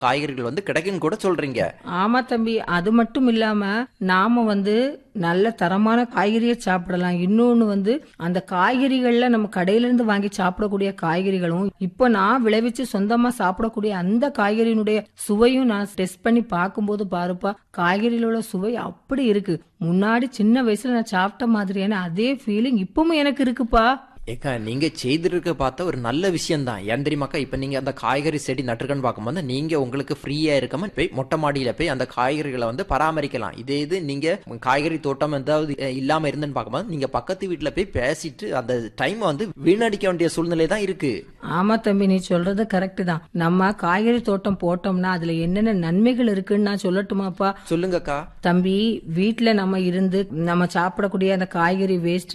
காய்கறிகள் வந்து கிடைக்குன்னு கூட சொல்றீங்க ஆமா தம்பி அது மட்டும் இல்லாம நாம வந்து நல்ல தரமான காய்கறியை சாப்பிடலாம் இன்னொன்னு வந்து அந்த காய்கறிகள்ல நம்ம கடையில இருந்து வாங்கி சாப்பிடக்கூடிய காய்கறிகளும் இப்போ நான் விளைவிச்சு சொந்தமா சாப்பிடக்கூடிய அந்த காய்கறியினுடைய சுவையும் நான் டெஸ்ட் பண்ணி பார்க்கும்போது பாருப்பா காய்கறிகளோட சுவை அப்படி இருக்கு முன்னாடி சின்ன வயசுல நான் சாப்பிட்ட மாதிரியான அதே ஃபீலிங் இப்பவும் எனக்கு இருக்குப்பா ஏக்கா நீங்க செய்திருக்க பார்த்த ஒரு நல்ல விஷயம் தான் ஏன் தெரியுமாக்கா இப்ப நீங்க அந்த காய்கறி செடி நட்டுருக்கன்னு பார்க்கும்போது நீங்க உங்களுக்கு ஃப்ரீயா இருக்காம போய் மொட்டை மாடியில போய் அந்த காய்கறிகளை வந்து பராமரிக்கலாம் இதே இது நீங்க காய்கறி தோட்டம் ஏதாவது அஹ், இல்லாம இருந்துன்னு பார்க்கும்போது நீங்க பக்கத்து வீட்டுல போய் பேசிட்டு அந்த டைம் வந்து வீணடிக்க வேண்டிய சூழ்நிலை தான் இருக்கு ஆமா தம்பி நீ சொல்றது கரெக்ட் தான் நம்ம காய்கறி தோட்டம் போட்டோம்னா அதுல என்னென்ன நன்மைகள் இருக்குன்னு நான் சொல்லட்டுமாப்பா சொல்லுங்கக்கா தம்பி வீட்ல நம்ம இருந்து நம்ம சாப்பிடக்கூடிய அந்த காய்கறி வேஸ்ட்